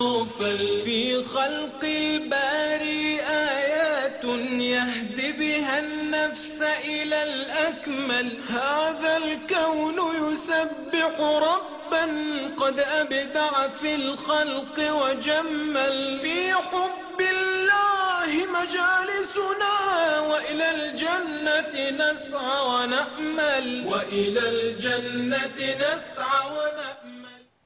في خلق الباري آيات يهدي بها النفس إلى الأكمل هذا الكون يسبح ربا قد أبدع في الخلق وجمل في حب الله مجالسنا وإلى الجنة نسعى ونأمل وإلى الجنة نسعى ونأمل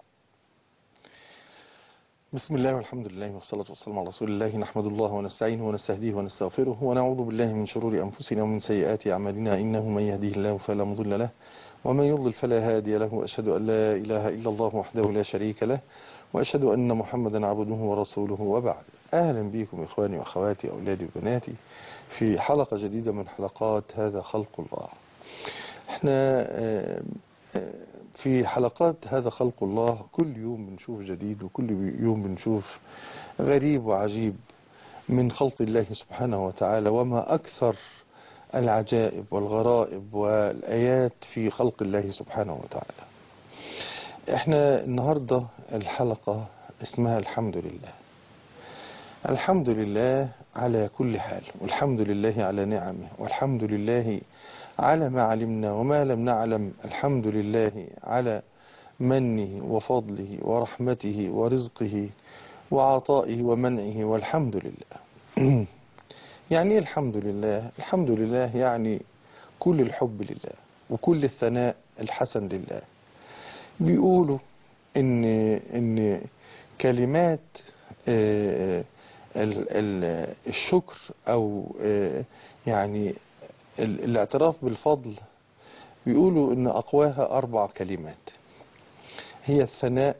بسم الله والحمد لله والصلاة والسلام على رسول الله نحمد الله ونستعينه ونستهديه ونستغفره ونعوذ بالله من شرور أنفسنا ومن سيئات أعمالنا إنه من يهديه الله فلا مضل له ومن يضلل فلا هادي له وأشهد أن لا إله إلا الله وحده لا شريك له وأشهد أن محمدا عبده ورسوله وبعد أهلا بكم إخواني وأخواتي أولادي وبناتي في حلقة جديدة من حلقات هذا خلق الله احنا آه، آه، في حلقات هذا خلق الله كل يوم بنشوف جديد وكل يوم بنشوف غريب وعجيب من خلق الله سبحانه وتعالى وما أكثر العجائب والغرائب والآيات في خلق الله سبحانه وتعالى احنا النهاردة الحلقة اسمها الحمد لله الحمد لله على كل حال والحمد لله على نعمه والحمد لله على ما علمنا وما لم نعلم الحمد لله على منه وفضله ورحمته ورزقه وعطائه ومنعه والحمد لله يعني ايه الحمد لله الحمد لله يعني كل الحب لله وكل الثناء الحسن لله بيقولوا ان ان كلمات آه، ال- ال- الشكر او آه، يعني ال- الاعتراف بالفضل بيقولوا ان اقواها اربع كلمات هي الثناء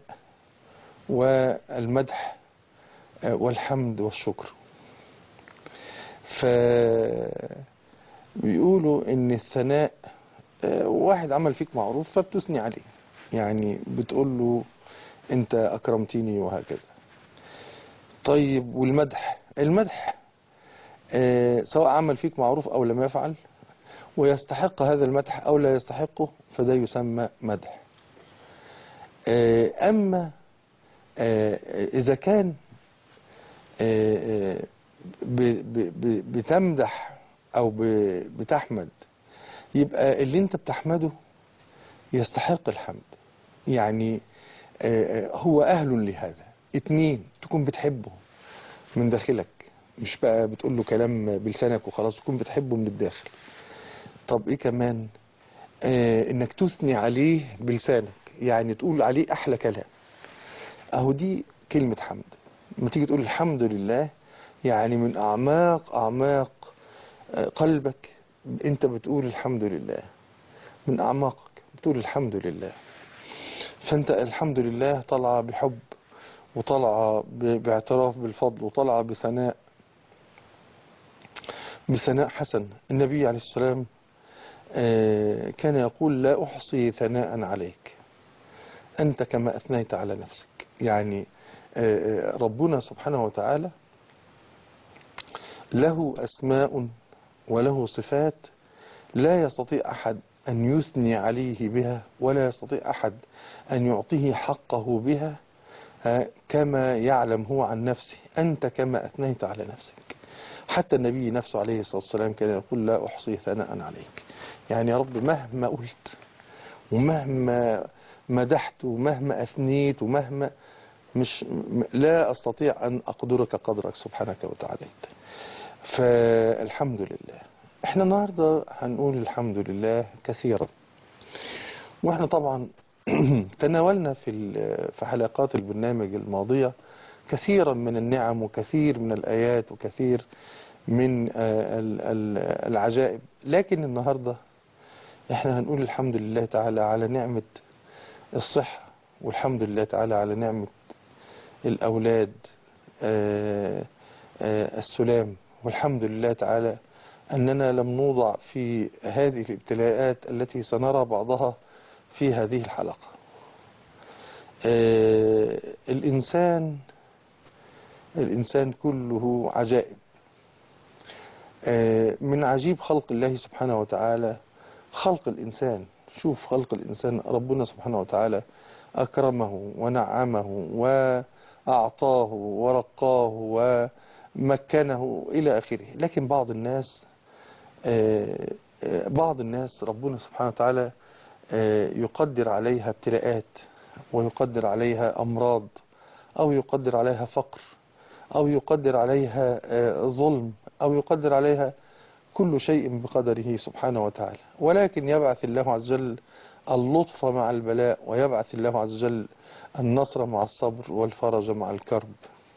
والمدح آه، والحمد والشكر ف بيقولوا ان الثناء آه، واحد عمل فيك معروف فبتثني عليه يعني بتقول له انت اكرمتني وهكذا طيب والمدح المدح آه، سواء عمل فيك معروف او لم يفعل ويستحق هذا المدح او لا يستحقه فده يسمى مدح آه، اما آه، اذا كان آه، آه، ب- ب- ب- بتمدح او ب- بتحمد يبقى اللي انت بتحمده يستحق الحمد يعني آه، آه، هو اهل لهذا اتنين تكون بتحبه من داخلك مش بقى بتقول له كلام بلسانك وخلاص تكون بتحبه من الداخل طب ايه كمان آه انك تثني عليه بلسانك يعني تقول عليه احلى كلام اهو دي كلمة حمد لما تيجي تقول الحمد لله يعني من اعماق اعماق آه، قلبك انت بتقول الحمد لله من اعماقك بتقول الحمد لله فانت الحمد لله طالعه بحب وطالعه ب- باعتراف بالفضل وطالعه بثناء بثناء حسن النبي عليه السلام آه، كان يقول لا أحصي ثناء عليك أنت كما أثنيت على نفسك يعني آه، آه، ربنا سبحانه وتعالى له أسماء وله صفات لا يستطيع أحد أن يثني عليه بها ولا يستطيع أحد أن يعطيه حقه بها آه، كما يعلم هو عن نفسه أنت كما أثنيت على نفسك حتى النبي نفسه عليه الصلاة والسلام كان يقول لا أحصي ثناء عليك يعني يا رب مهما قلت ومهما مدحت ومهما أثنيت ومهما مش م- لا أستطيع أن أقدرك قدرك سبحانك وتعالى فالحمد لله احنا النهاردة هنقول الحمد لله كثيرا واحنا طبعا تناولنا في ال- في حلقات البرنامج الماضية كثيرا من النعم وكثير من الآيات وكثير من آه، ال- ال- العجائب لكن النهاردة احنا هنقول الحمد لله تعالى على نعمة الصحة والحمد لله تعالى على نعمة الأولاد آه، آه، السلام والحمد لله تعالى أننا لم نوضع في هذه الابتلاءات التي سنرى بعضها في هذه الحلقة آه، الإنسان الإنسان كله عجائب آه، من عجيب خلق الله سبحانه وتعالى خلق الإنسان شوف خلق الإنسان ربنا سبحانه وتعالى أكرمه ونعمه أعطاه ورقاه ومكنه إلى آخره لكن بعض الناس آه، آه، بعض الناس ربنا سبحانه وتعالى آه، يقدر عليها ابتلاءات ويقدر عليها أمراض أو يقدر عليها فقر أو يقدر عليها آه، ظلم أو يقدر عليها كل شيء بقدره سبحانه وتعالى ولكن يبعث الله عز وجل اللطف مع البلاء ويبعث الله عز وجل النصر مع الصبر والفرج مع الكرب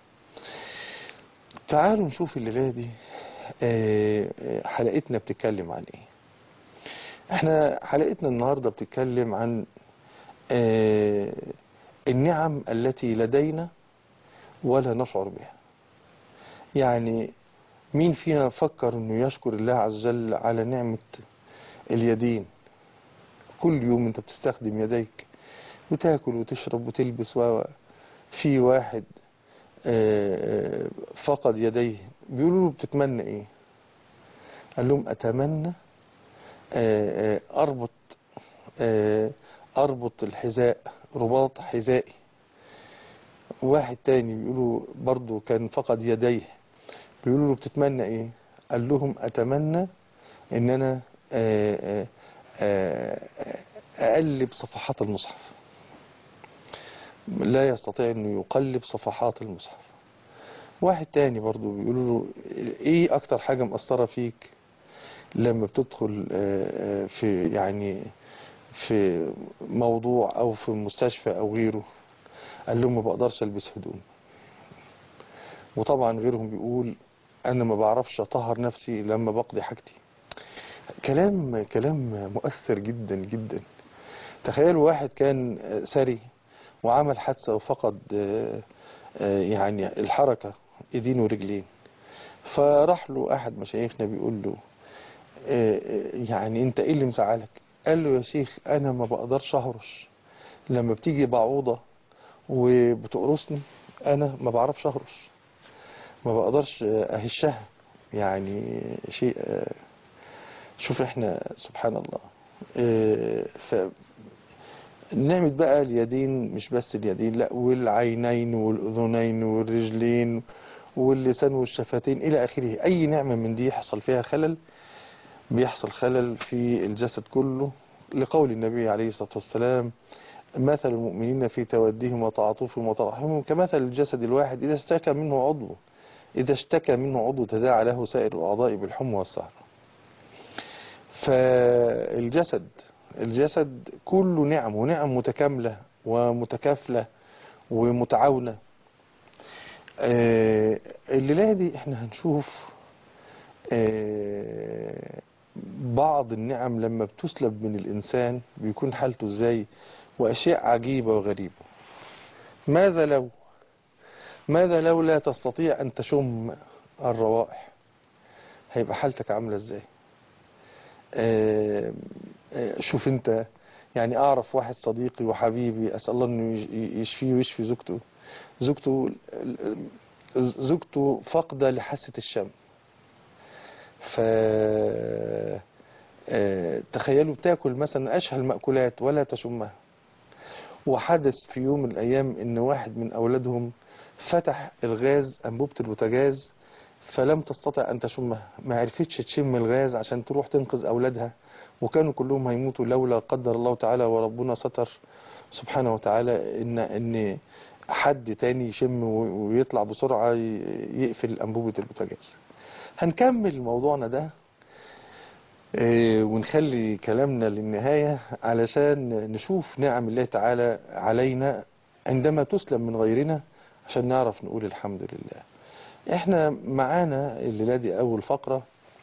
تعالوا نشوف الليلة دي آه، آه، حلقتنا بتتكلم عن ايه احنا حلقتنا النهاردة بتتكلم عن آه، النعم التي لدينا ولا نشعر بها يعني مين فينا فكر انه يشكر الله عز وجل على نعمة اليدين كل يوم انت بتستخدم يديك بتاكل وتشرب وتلبس وفي واحد آه، آه، فقد يديه بيقولوا له بتتمنى ايه قال لهم اتمنى آه، آه، اربط آه، اربط الحذاء رباط حذائي واحد تاني بيقولوا برضو كان فقد يديه بيقولوا له بتتمنى ايه قال لهم اتمنى ان انا آه، آه، آه، اقلب صفحات المصحف لا يستطيع انه يقلب صفحات المصحف واحد تاني برضو بيقولوا له ايه اكتر حاجة مأثرة فيك لما بتدخل آه، آه، في يعني في موضوع او في مستشفى او غيره قال لهم ما بقدرش البس هدوم وطبعا غيرهم بيقول انا ما بعرفش اطهر نفسي لما بقضي حاجتي كلام كلام مؤثر جدا جدا تخيلوا واحد كان آه، ثري وعمل حادثة وفقد آه، آه، يعني الحركة ايدين ورجلين فراح له احد مشايخنا بيقول له آه، آه، يعني انت ايه اللي مزعلك قال له يا شيخ انا ما بقدرش اهرش لما بتيجي بعوضة وبتقرصني انا ما بعرفش اهرش ما بقدرش آه، اهشها يعني شيء آه، شوف احنا سبحان الله آه، ف نعمة بقى اليدين مش بس اليدين لا والعينين والأذنين والرجلين واللسان والشفتين إلى آخره أي نعمة من دي يحصل فيها خلل بيحصل خلل في الجسد كله لقول النبي عليه الصلاة والسلام مثل المؤمنين في توديهم وتعاطفهم وترحمهم كمثل الجسد الواحد إذا اشتكى منه عضو إذا اشتكى منه عضو تداعى له سائر الأعضاء بالحمى والسهر فالجسد الجسد كله نعم ونعم متكاملة ومتكافلة ومتعاونة آه، الليلة دي احنا هنشوف آه، بعض النعم لما بتسلب من الإنسان بيكون حالته ازاي وأشياء عجيبة وغريبة ماذا لو ماذا لو لا تستطيع أن تشم الروائح هيبقى حالتك عاملة ازاي آه، آه، شوف انت يعني اعرف واحد صديقي وحبيبي اسال الله انه يش- يشفيه ويشفي زوجته زوجته زوجته فاقده لحاسه الشم ف آه، تخيلوا بتاكل مثلا اشهى المأكولات ولا تشمها وحدث في يوم من الايام ان واحد من اولادهم فتح الغاز انبوبه البوتاجاز فلم تستطع أن تشمها ما عرفتش تشم الغاز عشان تروح تنقذ أولادها وكانوا كلهم هيموتوا لولا قدر الله تعالى وربنا ستر سبحانه وتعالى إن إن حد تاني يشم و- ويطلع بسرعة ي- يقفل أنبوبة البوتاجاز هنكمل موضوعنا ده إيه، ونخلي كلامنا للنهاية علشان نشوف نعم الله تعالى علينا عندما تسلم من غيرنا عشان نعرف نقول الحمد لله احنا معانا الليلة دي اول فقرة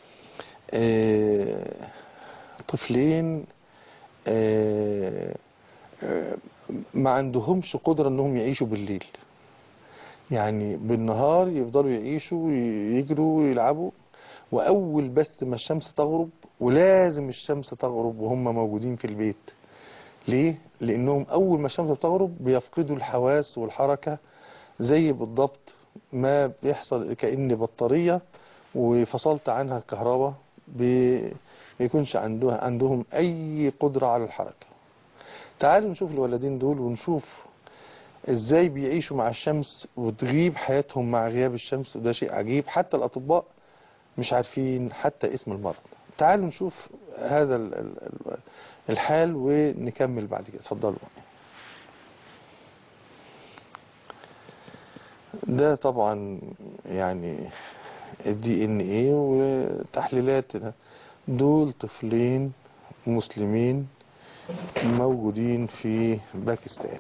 اه طفلين اه اه ما عندهمش قدرة انهم يعيشوا بالليل يعني بالنهار يفضلوا يعيشوا يجروا ويلعبوا واول بس ما الشمس تغرب ولازم الشمس تغرب وهم موجودين في البيت ليه لانهم اول ما الشمس بتغرب بيفقدوا الحواس والحركة زي بالضبط ما بيحصل كأن بطارية وفصلت عنها الكهرباء بي- ما يكونش عندها عندهم أي قدرة على الحركة تعالوا نشوف الولدين دول ونشوف ازاي بيعيشوا مع الشمس وتغيب حياتهم مع غياب الشمس وده شيء عجيب حتى الأطباء مش عارفين حتى اسم المرض تعالوا نشوف هذا ال- ال- ال- الحال ونكمل بعد كده اتفضلوا ده طبعا يعني الدي ان ايه وتحليلات دول طفلين مسلمين موجودين في باكستان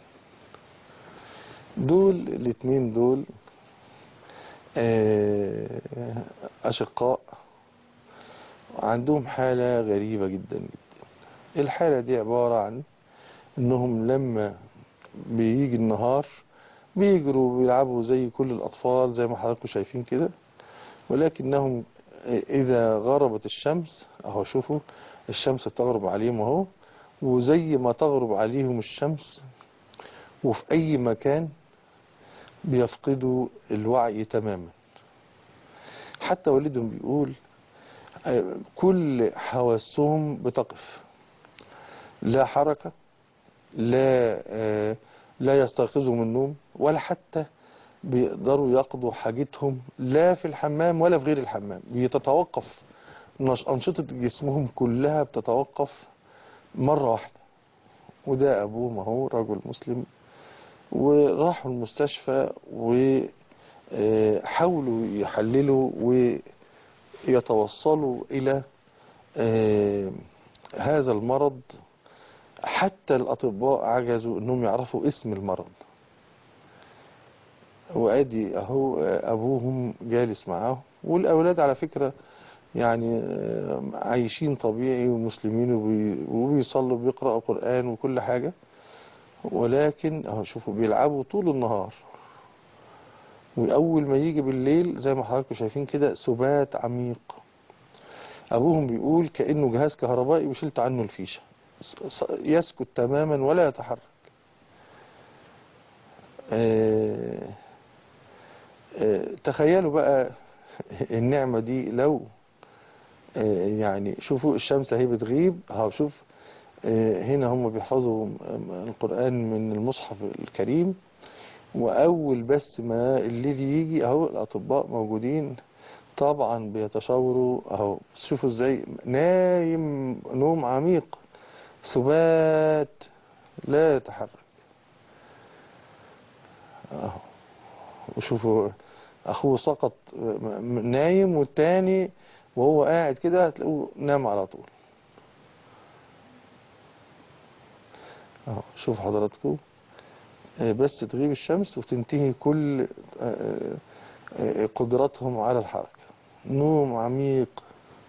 دول الاتنين دول آه، أشقاء عندهم حالة غريبة جدا جدا الحالة دي عبارة عن انهم لما بيجي النهار بيجروا ويلعبوا زي كل الأطفال زي ما حضراتكم شايفين كده ولكنهم إذا غربت الشمس أهو شوفوا الشمس بتغرب عليهم أهو وزي ما تغرب عليهم الشمس وفي أي مكان بيفقدوا الوعي تماما حتى والدهم بيقول آه، كل حواسهم بتقف لا حركة لا آه، لا يستيقظوا من النوم ولا حتى بيقدروا يقضوا حاجتهم لا في الحمام ولا في غير الحمام بيتتوقف نش- أنشطة جسمهم كلها بتتوقف مرة واحدة وده أبوهم أهو رجل مسلم وراحوا المستشفى وحاولوا يحللوا ويتوصلوا إلى آه، هذا المرض حتى الأطباء عجزوا أنهم يعرفوا اسم المرض وادي اهو ابوهم جالس معاهم والاولاد على فكرة يعني آه، عايشين طبيعي ومسلمين وبي- وبيصلوا بيقرأوا قرآن وكل حاجة ولكن اهو شوفوا بيلعبوا طول النهار واول ما يجي بالليل زي ما حضراتكم شايفين كده سبات عميق ابوهم بيقول كأنه جهاز كهربائي وشلت عنه الفيشة ص- ص- يسكت تماما ولا يتحرك آه، آه، تخيلوا بقى النعمة دي لو آه، يعني شوفوا الشمس اهي بتغيب اهو شوف آه، هنا هم بيحفظوا القرآن من المصحف الكريم وأول بس ما الليل يجي أهو الأطباء موجودين طبعا بيتشاوروا أهو شوفوا ازاي نايم نوم عميق ثبات لا يتحرك أهو وشوفوا أخوه سقط م- م- نايم والتاني وهو قاعد كده هتلاقوه نام على طول اهو شوف حضراتكم آه، بس تغيب الشمس وتنتهي كل آه، آه، قدرتهم على الحركة نوم عميق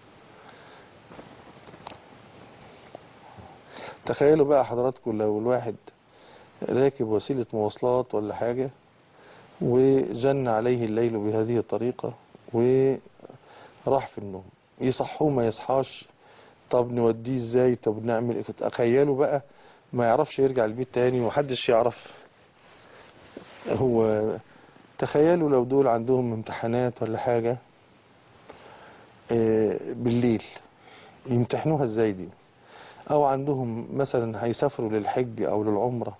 تخيلوا بقى حضراتكم لو الواحد راكب وسيلة مواصلات ولا حاجة وجن عليه الليل بهذه الطريقة وراح في النوم يصحوه ما يصحاش طب نوديه ازاي طب نعمل ايه تخيلوا بقى ما يعرفش يرجع البيت تاني ومحدش يعرف هو تخيلوا لو دول عندهم امتحانات ولا حاجة آه، بالليل يمتحنوها ازاي دي او عندهم مثلا هيسافروا للحج او للعمرة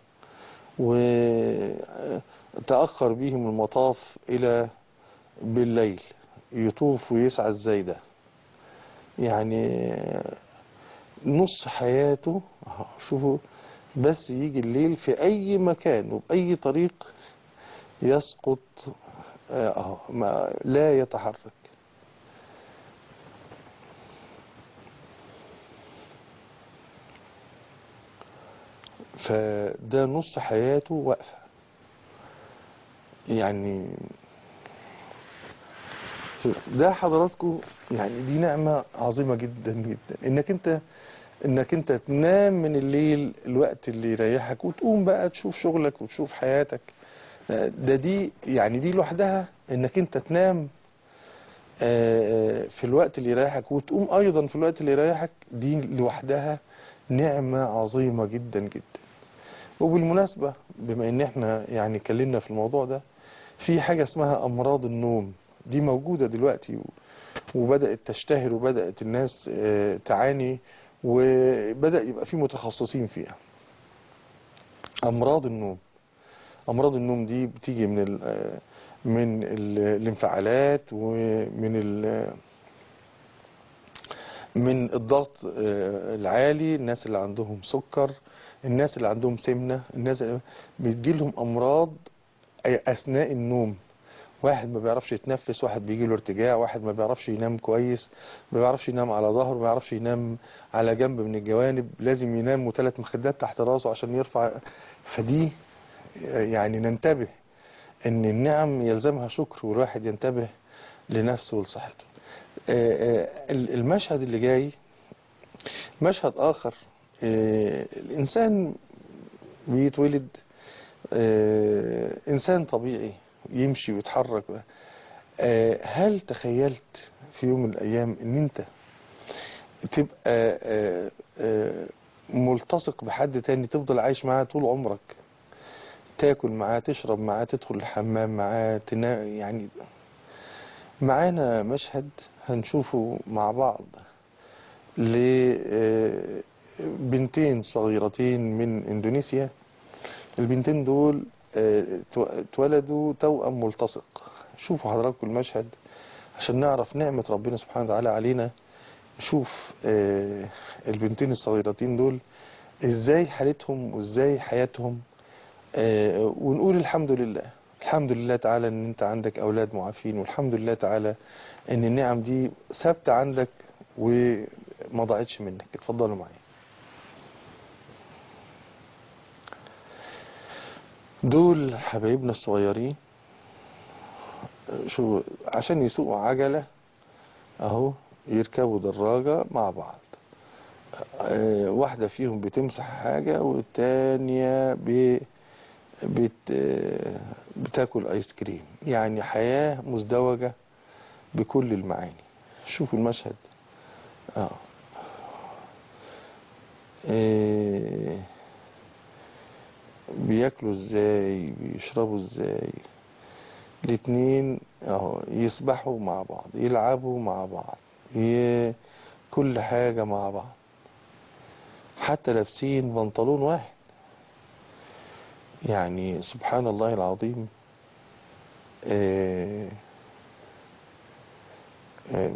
وتأخر بيهم المطاف الى بالليل يطوف ويسعى ازاي ده يعني نص حياته أهو شوفوا بس يجي الليل في اي مكان وباي طريق يسقط آه، أهو ما لا يتحرك فده نص حياته واقفة يعني ده حضراتكم يعني دي نعمة عظيمة جدا جدا انك انت انك انت تنام من الليل الوقت اللي يريحك وتقوم بقى تشوف شغلك وتشوف حياتك ده دي يعني دي لوحدها انك انت تنام آه، في الوقت اللي يريحك وتقوم ايضا في الوقت اللي يريحك دي لوحدها نعمة عظيمة جدا جدا وبالمناسبة بما ان احنا يعني اتكلمنا في الموضوع ده في حاجة اسمها امراض النوم دي موجودة دلوقتي و- وبدأت تشتهر وبدأت الناس آه، تعاني وبدأ يبقى في متخصصين فيها امراض النوم امراض النوم دي بتيجي من ال من ال الانفعالات ومن ال من الضغط آه، العالي الناس اللي عندهم سكر الناس اللي عندهم سمنة الناس اللي بتجي لهم امراض اثناء النوم واحد ما بيعرفش يتنفس واحد بيجي له ارتجاع واحد ما بيعرفش ينام كويس ما بيعرفش ينام على ظهره ما بيعرفش ينام على جنب من الجوانب لازم ينام وثلاث مخدات تحت راسه عشان يرفع فدي يعني ننتبه ان النعم يلزمها شكر والواحد ينتبه لنفسه ولصحته آه، آه، المشهد اللي جاي مشهد اخر آه، الانسان بيتولد آه، انسان طبيعي يمشي ويتحرك آه، هل تخيلت في يوم من الايام ان انت تبقى آه، آه، ملتصق بحد تاني تفضل عايش معاه طول عمرك تاكل معاه تشرب معاه تدخل الحمام معاه تنا يعني معانا مشهد هنشوفه مع بعض لبنتين صغيرتين من اندونيسيا البنتين دول آه، تو- اتولدوا توأم ملتصق شوفوا حضراتكم المشهد عشان نعرف نعمة ربنا سبحانه وتعالى علينا نشوف آه، البنتين الصغيرتين دول ازاي حالتهم وازاي حياتهم آه، ونقول الحمد لله الحمد لله تعالى ان انت عندك اولاد معافين والحمد لله تعالى ان النعم دي ثابته عندك وما ضاعتش منك اتفضلوا معايا دول حبايبنا الصغيرين شو عشان يسوقوا عجلة اهو يركبوا دراجة مع بعض آه، واحدة فيهم بتمسح حاجة والتانية ب... بت... آه، بتاكل ايس كريم يعني حياة مزدوجة بكل المعاني شوفوا المشهد اه إيه بياكلوا ازاي بيشربوا ازاي الاتنين اهو يسبحوا مع بعض يلعبوا مع بعض ي... كل حاجة مع بعض حتى لابسين بنطلون واحد يعني سبحان الله العظيم آه، آه،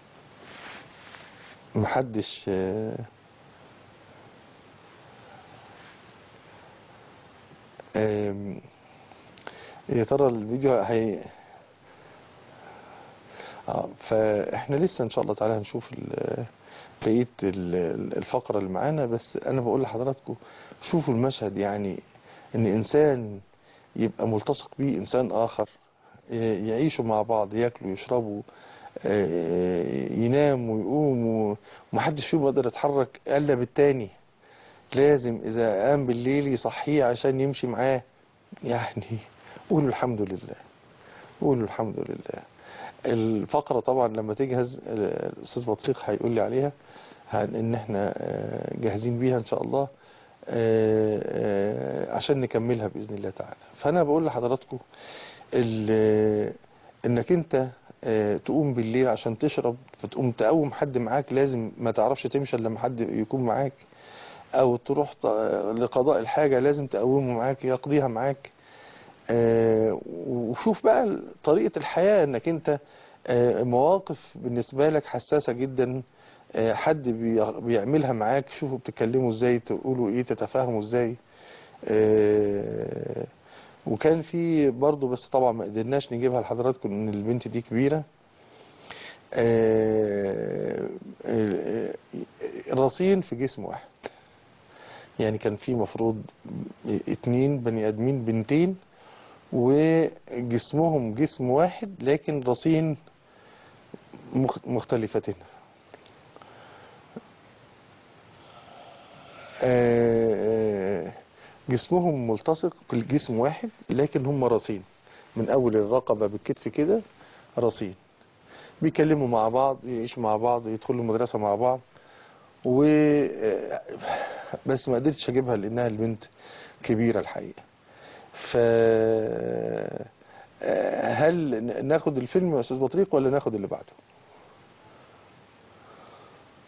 محدش آه، آم، يا ترى الفيديو هي اه فاحنا لسه ان شاء الله تعالى هنشوف ال- بقيه ال- الفقره اللي معانا بس انا بقول لحضراتكم شوفوا المشهد يعني ان انسان يبقى ملتصق بيه انسان اخر ي- يعيشوا مع بعض ياكلوا يشربوا آه، يناموا ويقوموا ومحدش فيهم يقدر يتحرك الا بالتاني لازم اذا قام بالليل يصحيه عشان يمشي معاه يعني قولوا الحمد لله قولوا الحمد لله الفقرة طبعا لما تجهز آه، الأستاذ بطريق هيقول لي عليها هن- إن إحنا آه، جاهزين بيها إن شاء الله آه، آه، عشان نكملها بإذن الله تعالى فأنا بقول لحضراتكم ال- إنك أنت آه، تقوم بالليل عشان تشرب فتقوم تقوم حد معاك لازم ما تعرفش تمشي إلا لما حد يكون معاك أو تروح ط- لقضاء الحاجة لازم تقومه معاك يقضيها معاك آه، وشوف بقى طريقة الحياة انك انت آه، مواقف بالنسبة لك حساسة جدا آه، حد بي- بيعملها معاك شوفوا بتتكلموا ازاي تقولوا ايه تتفاهموا ازاي آه، وكان في برضو بس طبعا ما قدرناش نجيبها لحضراتكم ان البنت دي كبيرة آه، آه، آه، رصين في جسم واحد يعني كان في مفروض اتنين بني ادمين بنتين وجسمهم جسم واحد لكن رصين مخ- مختلفتين آه، جسمهم ملتصق بالجسم واحد لكن هم رصين من اول الرقبة بالكتف كده رصين بيكلموا مع بعض يعيشوا مع بعض يدخلوا المدرسة مع بعض و آه، بس ما قدرتش اجيبها لانها البنت كبيرة الحقيقة ف آه، هل ن- ناخد الفيلم يا استاذ بطريق ولا ناخد اللي بعده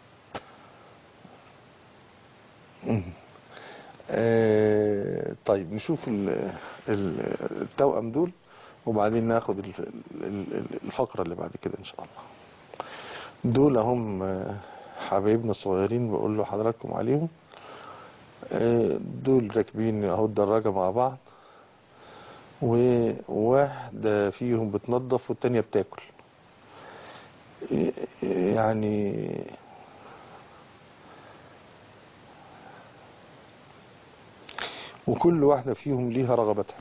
مم. آه، طيب نشوف ال- ال- التوأم دول وبعدين ناخد ال- ال- ال- الفقرة اللي بعد كده ان شاء الله دول هم آه، حبايبنا الصغيرين بقول له حضراتكم عليهم آه، دول راكبين اهو الدراجة مع بعض وواحدة فيهم بتنظف والتانية بتاكل آه، يعني وكل واحدة فيهم ليها رغبتها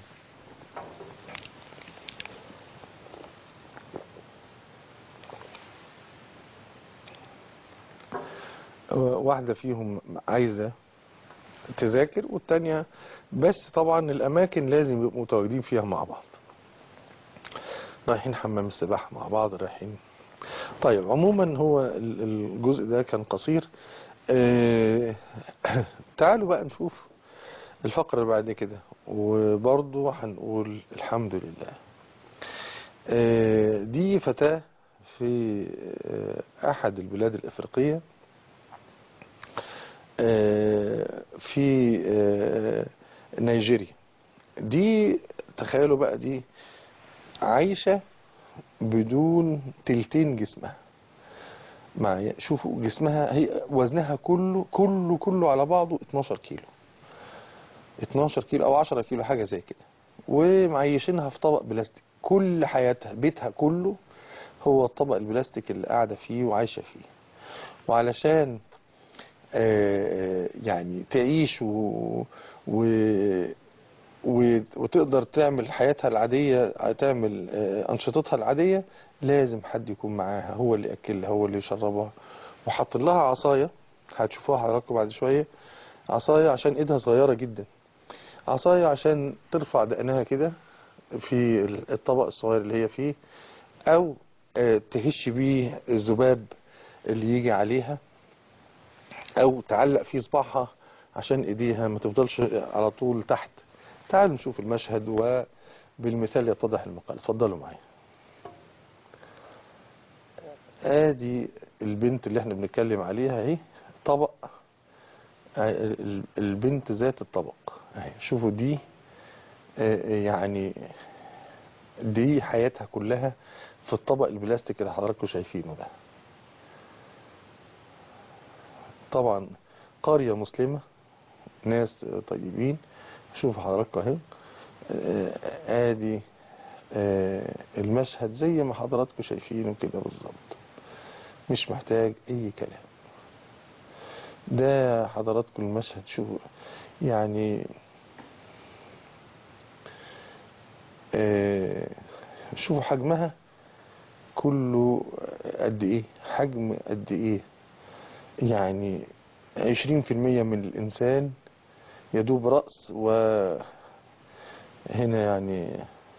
واحدة فيهم عايزة تذاكر والتانية بس طبعا الأماكن لازم يبقوا متواجدين فيها مع بعض رايحين حمام السباحة مع بعض رايحين طيب عموما هو ال- الجزء ده كان قصير آه، تعالوا بقى نشوف الفقرة اللي بعد كده وبرضو هنقول الحمد لله آه، دي فتاة في آه، أحد البلاد الأفريقية آه، في آه، نيجيريا دي تخيلوا بقى دي عايشة بدون تلتين جسمها معايا شوفوا جسمها هي وزنها كله كله كله على بعضه 12 كيلو 12 كيلو او 10 كيلو حاجة زي كده ومعيشينها في طبق بلاستيك كل حياتها بيتها كله هو الطبق البلاستيك اللي قاعدة فيه وعايشة فيه وعلشان آه، يعني تعيش و... و... و... وتقدر تعمل حياتها العادية تعمل آه، أنشطتها العادية لازم حد يكون معاها هو اللي يأكلها هو اللي يشربها وحط لها عصاية هتشوفوها حضراتكم بعد شوية عصاية عشان ايدها صغيرة جدا عصاية عشان ترفع دقنها كده في الطبق الصغير اللي هي فيه او آه، تهش بيه الذباب اللي يجي عليها او تعلق فيه صباعها عشان ايديها ما تفضلش على طول تحت تعالوا نشوف المشهد وبالمثال يتضح المقال اتفضلوا معايا ادي البنت اللي احنا بنتكلم عليها اهي طبق ال- البنت ذات الطبق اهي شوفوا دي آه، يعني دي حياتها كلها في الطبق البلاستيك اللي حضراتكم شايفينه ده طبعا قرية مسلمة ناس طيبين شوفوا حضراتكم اهي آه، ادي آه، المشهد زي ما حضراتكم شايفينه كده بالظبط مش محتاج اي كلام ده حضراتكم المشهد شوفوا يعني آه، شوفوا حجمها كله قد ايه حجم قد ايه يعني عشرين في المية من الإنسان يدوب رأس وهنا يعني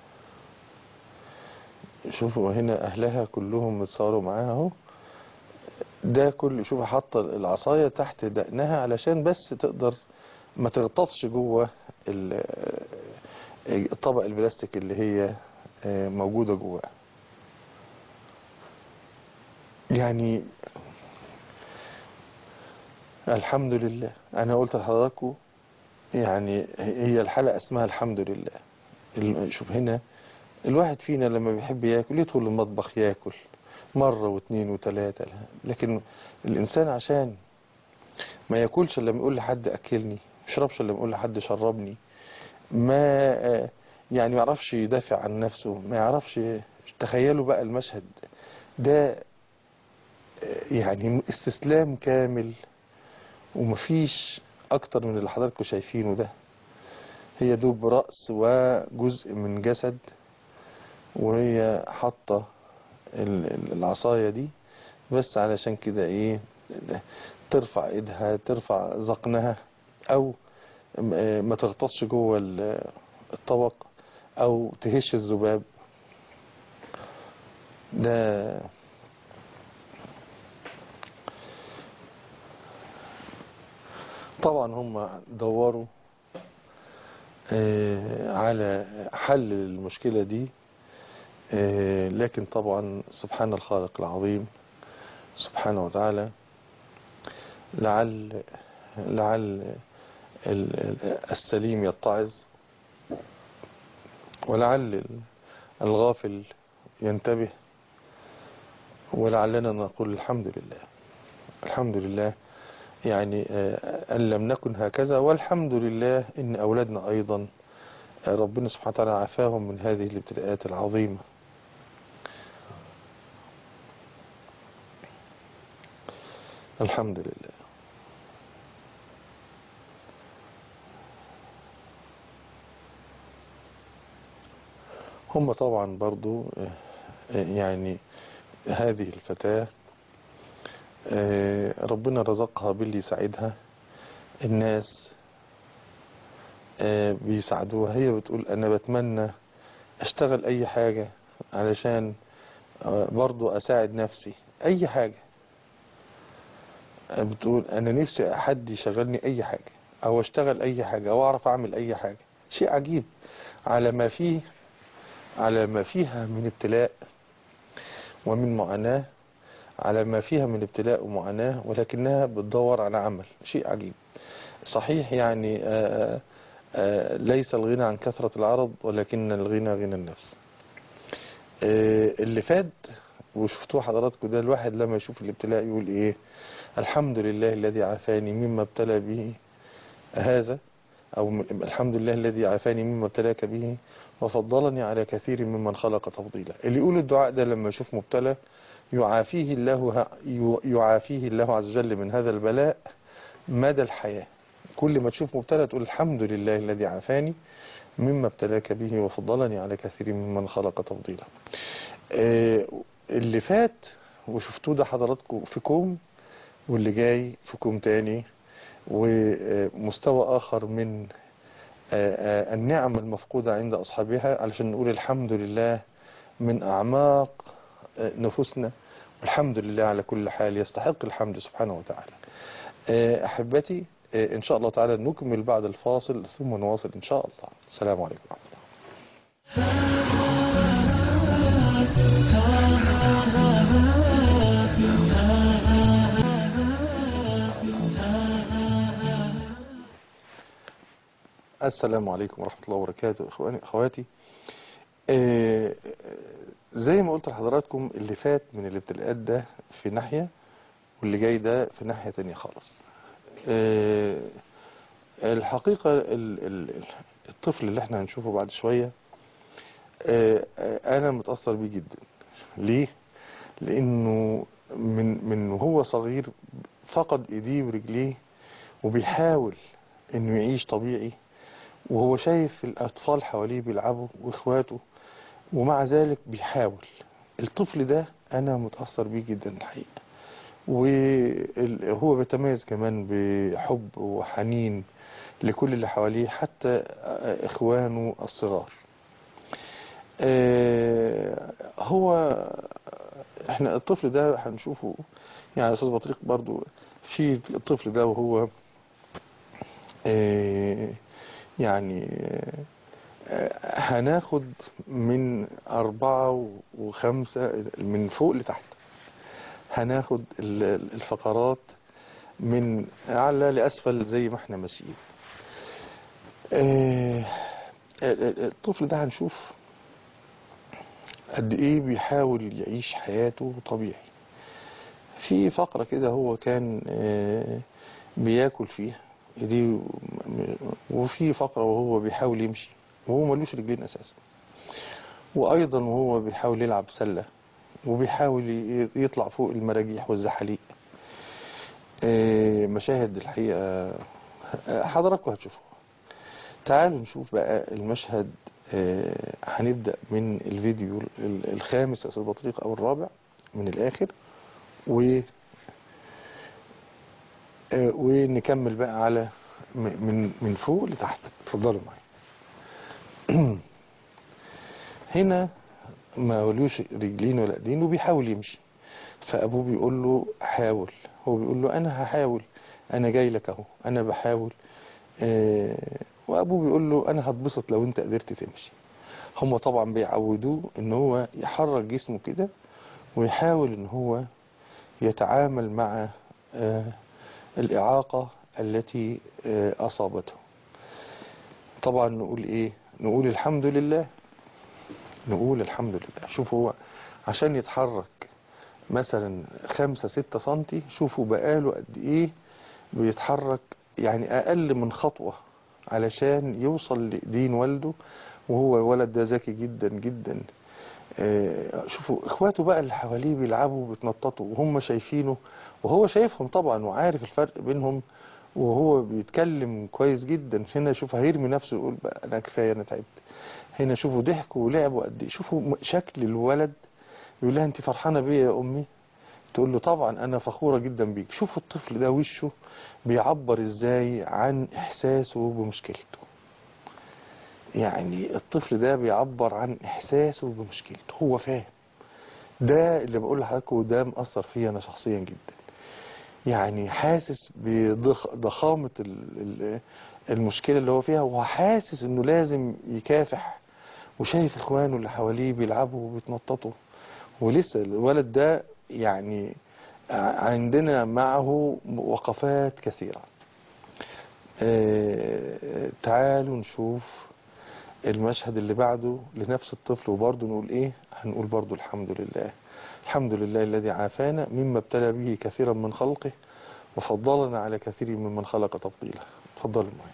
شوفوا هنا أهلها كلهم متصوروا معاها اهو ده كله شوفوا حاطة العصاية تحت دقنها علشان بس تقدر ما تغطسش جوه ال- الطبق البلاستيك اللي هي آه، موجودة جواه يعني الحمد لله انا قلت لحضراتكم يعني هي الحلقة اسمها الحمد لله ال- شوف هنا الواحد فينا لما بيحب ياكل يدخل المطبخ ياكل مرة واثنين وثلاثة لكن الانسان عشان ما ياكلش الا لما يقول لحد اكلني ما يشربش الا لما يقول لحد شربني ما آه، يعني ما يعرفش يدافع عن نفسه ما يعرفش تخيلوا بقى المشهد ده آه، يعني استسلام كامل ومفيش اكتر من اللي حضراتكم شايفينه ده هي دوب رأس وجزء من جسد وهي حاطة ال- ال- العصاية دي بس علشان كده ايه ترفع ايدها ترفع ذقنها او م- آه ما تغطسش جوه ال- الطبق او تهش الذباب ده طبعا هم دوروا آه، على حل المشكلة دي آه، لكن طبعا سبحان الخالق العظيم سبحانه وتعالى لعل لعل ال- ال- السليم يتعظ ولعل الغافل ينتبه ولعلنا نقول الحمد لله الحمد لله يعني آه، أن لم نكن هكذا والحمد لله إن أولادنا أيضا آه، ربنا سبحانه وتعالى عافاهم من هذه الابتلاءات العظيمة الحمد لله هم طبعا برضو آه، آه، يعني هذه الفتاة آه، ربنا رزقها باللي يساعدها الناس آه، بيساعدوها هي بتقول انا بتمنى اشتغل اي حاجة علشان آه، برضو اساعد نفسي اي حاجة آه، بتقول انا نفسي حد يشغلني اي حاجة او اشتغل اي حاجة او اعرف اعمل اي حاجة شيء عجيب على ما فيه على ما فيها من ابتلاء ومن معاناة على ما فيها من ابتلاء ومعاناة ولكنها بتدور على عمل شيء عجيب صحيح يعني آآ آآ ليس الغنى عن كثرة العرض ولكن الغنى غنى النفس آه، اللي فات وشفتوه حضراتكم ده الواحد لما يشوف الابتلاء يقول ايه الحمد لله الذي عافاني مما ابتلى به هذا او م- الحمد لله الذي عافاني مما ابتلاك به وفضلني على كثير ممن خلق تفضيلا اللي يقول الدعاء ده لما يشوف مبتلى يعافيه الله ه- يعافيه الله عز وجل من هذا البلاء مدى الحياة كل ما تشوف مبتلى تقول الحمد لله الذي عافاني مما ابتلاك به وفضلني على كثير ممن خلق تفضيلا آه، اللي فات وشفتوه ده حضراتكم في كوم واللي جاي في كوم تاني ومستوى آخر من آه، آه، النعم المفقودة عند أصحابها علشان نقول الحمد لله من أعماق آه، نفوسنا والحمد لله على كل حال يستحق الحمد سبحانه وتعالى آه، أحبتي آه، إن شاء الله تعالى نكمل بعد الفاصل ثم نواصل إن شاء الله السلام عليكم ورحمة الله السلام عليكم ورحمة الله وبركاته إخواني أخواتي آه، زي ما قلت لحضراتكم اللي فات من الابتلاءات ده في ناحية واللي جاي ده في ناحية تانية خالص آه، الحقيقة ال- ال- الطفل اللي احنا هنشوفه بعد شوية آه، آه، أنا متأثر بيه جدا ليه؟ لأنه من من وهو صغير فقد إيديه ورجليه وبيحاول إنه يعيش طبيعي وهو شايف الأطفال حواليه بيلعبوا وإخواته ومع ذلك بيحاول الطفل ده أنا متأثر بيه جدا الحقيقة وهو بيتميز كمان بحب وحنين لكل اللي حواليه حتى إخوانه الصغار آه، هو احنا الطفل ده هنشوفه يعني استاذ بطريق برضو في الطفل ده وهو آه، يعني آه، هناخد من أربعة وخمسة من فوق لتحت هناخد ال- الفقرات من أعلى لأسفل زي ما احنا ماشيين آه، ال- ال- الطفل ده هنشوف قد ايه بيحاول يعيش حياته طبيعي في فقرة كده هو كان آه، بياكل فيها ايديه م- وفي فقرة وهو بيحاول يمشي وهو ملوش رجلين اساسا وايضا وهو بيحاول يلعب سلة وبيحاول ي- يطلع فوق المراجيح والزحاليق آه، مشاهد الحقيقة آه، حضراتكم هتشوفوها تعالوا نشوف بقى المشهد آه، هنبدأ من الفيديو ال- الخامس يا أستاذ بطريق أو الرابع من الآخر و آه، ونكمل بقى على م- من من فوق لتحت اتفضلوا معايا هنا ما ولوش رجلين ولا ايدين وبيحاول يمشي فابوه بيقول له حاول هو بيقول له انا هحاول انا جاي لك اهو انا بحاول آه، وابوه بيقول له انا هتبسط لو انت قدرت تمشي هم طبعا بيعودوه ان هو يحرك جسمه كده ويحاول ان هو يتعامل مع آه، الإعاقة التي آه، أصابته طبعا نقول إيه نقول الحمد لله نقول الحمد لله شوفوا هو عشان يتحرك مثلا خمسة ستة سنتي شوفوا بقاله قد ايه بيتحرك يعني اقل من خطوة علشان يوصل لدين والده وهو الولد ده ذكي جدا جدا آه، شوفوا اخواته بقى اللي حواليه بيلعبوا وبيتنططوا وهم شايفينه وهو شايفهم طبعا وعارف الفرق بينهم وهو بيتكلم كويس جدا هنا شوف هيرمي نفسه يقول بقى انا كفايه انا تعبت هنا شوفوا ضحكوا ولعبوا قد ايه شوفوا م- شكل الولد يقول لها انت فرحانه بيا يا امي تقول له طبعا انا فخوره جدا بيك شوفوا الطفل ده وشه بيعبر ازاي عن احساسه بمشكلته يعني الطفل ده بيعبر عن احساسه بمشكلته هو فاهم ده اللي بقول لحضراتكم ده مأثر فيا انا شخصيا جدا يعني حاسس بضخامة المشكلة اللي هو فيها وحاسس انه لازم يكافح وشايف اخوانه اللي حواليه بيلعبوا وبيتنططوا ولسه الولد ده يعني ع- عندنا معه وقفات كثيرة آه، تعالوا نشوف المشهد اللي بعده لنفس الطفل وبرضه نقول ايه هنقول برضه الحمد لله الحمد لله الذي عافانا مما ابتلى به كثيرا من خلقه وفضلنا على كثير ممن خلق تفضيلا تفضلوا معي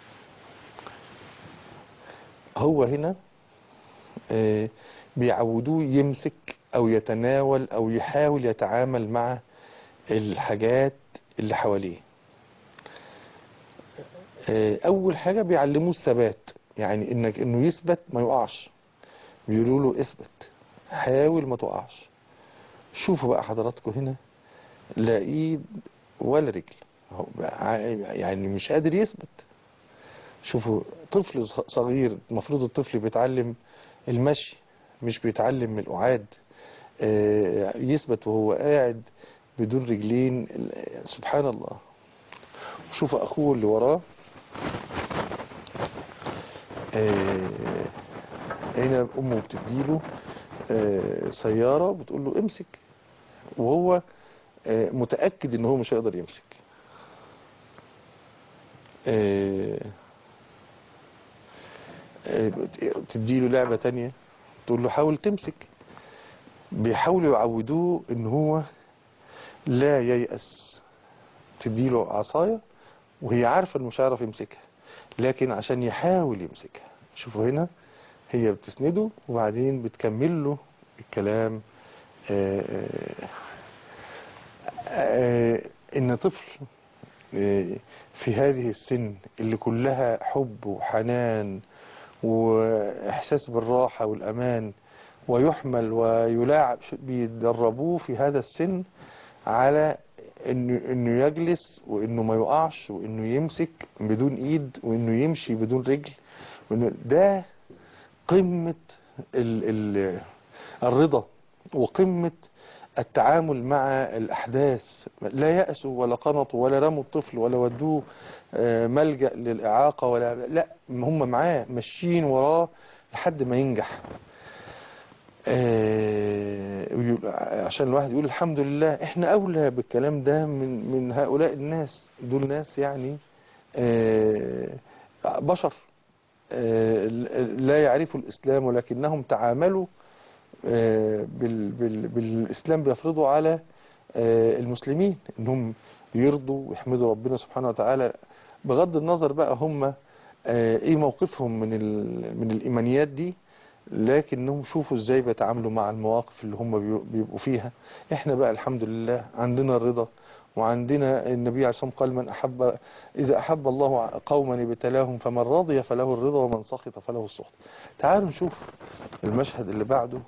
هو هنا آه، بيعودوه يمسك او يتناول او يحاول يتعامل مع الحاجات اللي حواليه آه، اول حاجة بيعلموه الثبات يعني انك انه يثبت ما يقعش بيقولوا له اثبت حاول ما تقعش شوفوا بقى حضراتكم هنا لا ايد ولا رجل هو بقى يعني مش قادر يثبت شوفوا طفل ص- صغير المفروض الطفل بيتعلم المشي مش بيتعلم القعاد آه، يثبت وهو قاعد بدون رجلين ال- سبحان الله شوف اخوه اللي وراه آه، هنا امه بتديله آه، سيارة بتقول له امسك وهو آه، متأكد ان هو مش هيقدر يمسك آه، آه، تديله لعبة تانية تقول له حاول تمسك بيحاولوا يعودوه ان هو لا ييأس تديله عصاية وهي عارفة انه مش هيعرف يمسكها لكن عشان يحاول يمسكها شوفوا هنا هي بتسنده وبعدين بتكمل له الكلام آه، آه، آه، ان طفل آه، في هذه السن اللي كلها حب وحنان واحساس بالراحة والامان ويحمل ويلاعب بيدربوه في هذا السن على انه انه يجلس وانه ما يقعش وانه يمسك بدون ايد وانه يمشي بدون رجل وانه ده قمة ال ال الرضا وقمة التعامل مع الأحداث لا يأسوا ولا قنطوا ولا رموا الطفل ولا ودوه آه، ملجأ للإعاقة ولا لا هم معاه ماشيين وراه لحد ما ينجح آه، ويقول- عشان الواحد يقول الحمد لله احنا أولى بالكلام ده من من هؤلاء الناس دول ناس يعني آه، بشر آه، لا يعرفوا الإسلام ولكنهم تعاملوا آه، بال بال بالإسلام بيفرضوا على آه، المسلمين انهم يرضوا ويحمدوا ربنا سبحانه وتعالى بغض النظر بقى هم آه، ايه موقفهم من ال- من الايمانيات دي لكنهم شوفوا ازاي بيتعاملوا مع المواقف اللي هم بيبقوا- بيبقوا فيها احنا بقى الحمد لله عندنا الرضا وعندنا النبي عليه الصلاة والسلام قال من أحب إذا أحب الله قوما ابتلاهم فمن رضي فله الرضا ومن سخط فله السخط تعالوا نشوف المشهد اللي بعده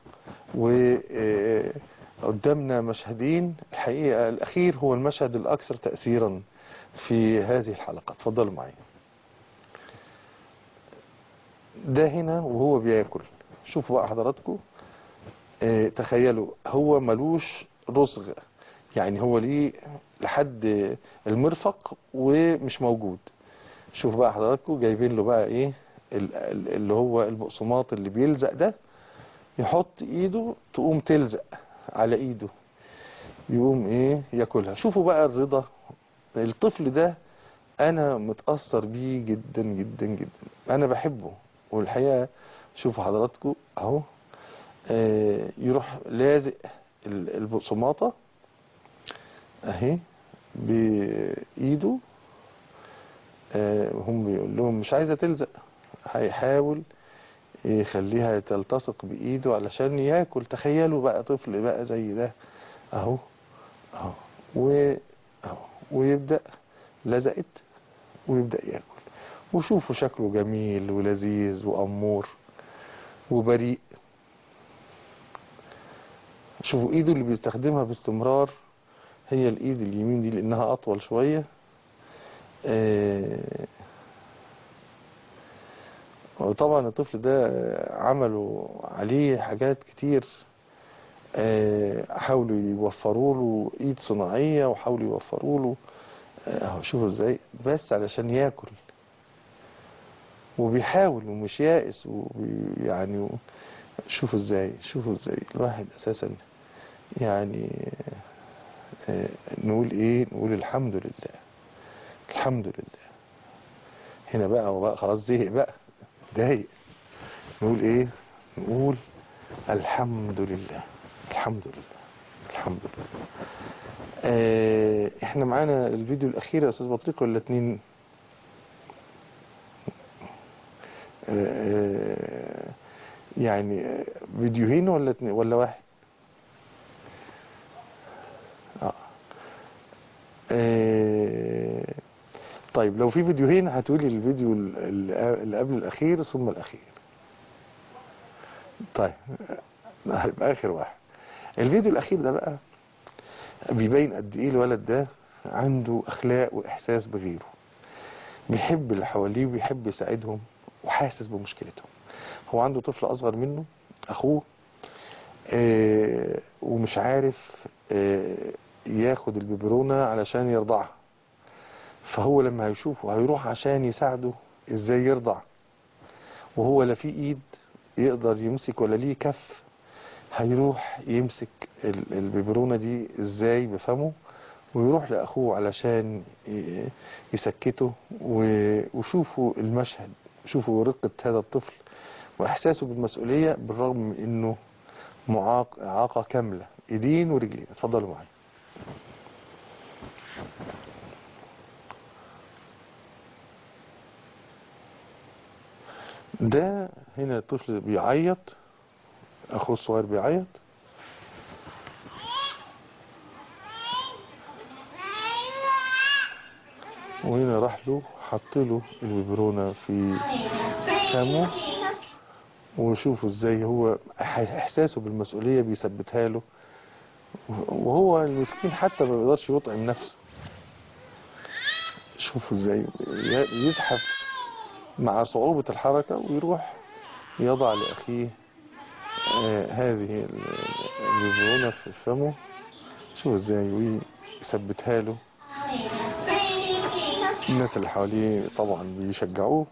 وقدامنا مشهدين الحقيقة الأخير هو المشهد الأكثر تأثيرا في هذه الحلقة تفضلوا معي ده هنا وهو بياكل شوفوا بقى حضراتكم آه، تخيلوا هو ملوش رسغ يعني هو ليه لحد المرفق ومش موجود شوف بقى حضراتكم جايبين له بقى ايه ال- ال- اللي هو البقسماط اللي بيلزق ده يحط ايده تقوم تلزق على ايده يقوم ايه ياكلها شوفوا بقى الرضا الطفل ده انا متأثر بيه جدا جدا جدا انا بحبه والحقيقة شوفوا حضراتكم اهو آه، يروح لازق ال- البقسماطة اهي بايده آه، هم بيقول لهم مش عايزة تلزق هيحاول يخليها تلتصق بايده علشان ياكل تخيلوا بقى طفل بقى زي ده اهو اهو و اهو ويبدأ لزقت ويبدأ ياكل وشوفوا شكله جميل ولذيذ وأمور وبريء شوفوا ايده اللي بيستخدمها باستمرار هي الايد اليمين دي لانها اطول شوية آه، وطبعا الطفل ده عملوا عليه حاجات كتير آه، حاولوا يوفروا له ايد صناعية وحاولوا يوفروا له آه، اهو شوفوا ازاي بس علشان ياكل وبيحاول ومش يائس ويعني شوفوا ازاي شوفوا ازاي الواحد اساسا يعني آه، نقول ايه نقول الحمد لله الحمد لله هنا بقى هو بقى خلاص زهق بقى اتضايق نقول ايه نقول الحمد لله الحمد لله الحمد لله آه احنا معانا الفيديو الاخير يا استاذ بطريق ولا اتنين آه آه، يعني آه، فيديوهين ولا اتنين ولا واحد آه. آه، طيب لو في فيديوهين هتقولي الفيديو ال- ال- اللي قبل الاخير ثم الاخير طيب آه، هيبقى اخر واحد الفيديو الاخير ده بقى بيبين قد ايه الولد ده عنده اخلاق واحساس بغيره بيحب اللي حواليه وبيحب يساعدهم وحاسس بمشكلتهم هو عنده طفل اصغر منه اخوه آه ومش عارف آه ياخد الببرونة علشان يرضعها فهو لما هيشوفه هيروح عشان يساعده ازاي يرضع وهو لا في ايد يقدر يمسك ولا ليه كف هيروح يمسك ال- الببرونة دي ازاي بفمه ويروح لأخوه علشان ي- يسكته و- وشوفوا المشهد شوفوا رقة هذا الطفل وإحساسه بالمسؤولية بالرغم من إنه معاق إعاقة كاملة إيدين ورجلين اتفضلوا معايا ده هنا الطفل بيعيط أخوه الصغير بيعيط وهنا راح له حط له الببرونة في فمه وشوفوا ازاي هو احساسه بالمسؤولية بيثبتها له وهو المسكين حتى ما بيقدرش يطعم نفسه شوفوا ازاي ي- يزحف مع صعوبة الحركة ويروح يضع لأخيه آه هذه ال- الببرونة في فمه شوفوا ازاي ويثبتها له الناس اللي حواليه طبعا بيشجعوه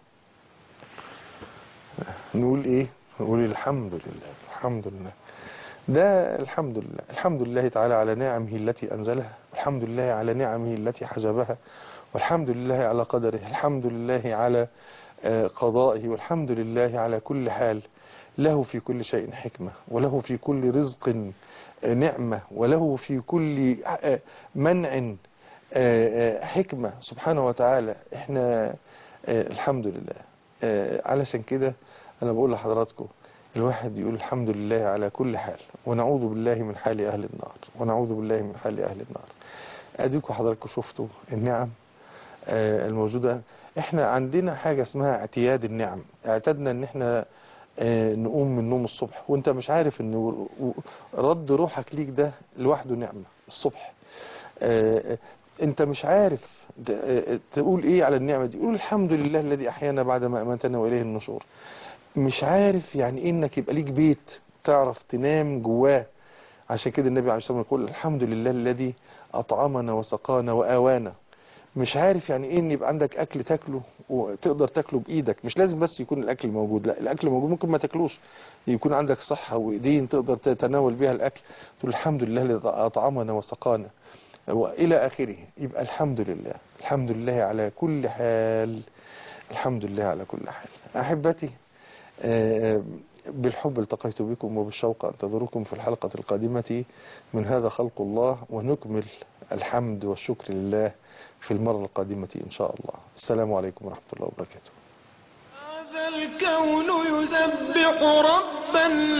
نقول ايه نقول الحمد لله الحمد لله ده الحمد لله الحمد لله تعالى على نعمه التي أنزلها الحمد لله على نعمه التي حجبها والحمد لله على قدره الحمد لله على آه، قضائه والحمد لله على كل حال له في كل شيء حكمة وله في كل رزق آه، نعمة وله في كل آه، منع آه، آه، حكمة سبحانه وتعالى احنا آه، الحمد لله آه، علشان كده انا بقول لحضراتكم الواحد يقول الحمد لله على كل حال ونعوذ بالله من حال اهل النار ونعوذ بالله من حال اهل النار اديكم حضراتكم شفتوا النعم آه، الموجودة احنا عندنا حاجة اسمها اعتياد النعم اعتدنا ان احنا آه، نقوم من النوم الصبح وانت مش عارف ان و- و- رد روحك ليك ده لوحده نعمة الصبح آه، آه، انت مش عارف ت- آه، تقول ايه على النعمة دي قول الحمد لله الذي احيانا بعد ما اماتنا واليه النشور مش عارف يعني إيه انك يبقى ليك بيت تعرف تنام جواه عشان كده النبي عليه الصلاة والسلام يقول الحمد لله الذي أطعمنا وسقانا وآوانا مش عارف يعني ايه ان يبقى عندك اكل تاكله وتقدر تاكله بايدك مش لازم بس يكون الاكل موجود لا الاكل موجود ممكن ما تاكلوش يكون عندك صحة وايدين تقدر تتناول بيها الاكل تقول الحمد لله الذي اطعمنا وسقانا والى اخره يبقى الحمد لله الحمد لله على كل حال الحمد لله على كل حال احبتي آه، بالحب التقيت بكم وبالشوق أنتظركم في الحلقة القادمة من هذا خلق الله ونكمل الحمد والشكر لله في المرة القادمة إن شاء الله السلام عليكم ورحمة الله وبركاته هذا الكون يسبح ربا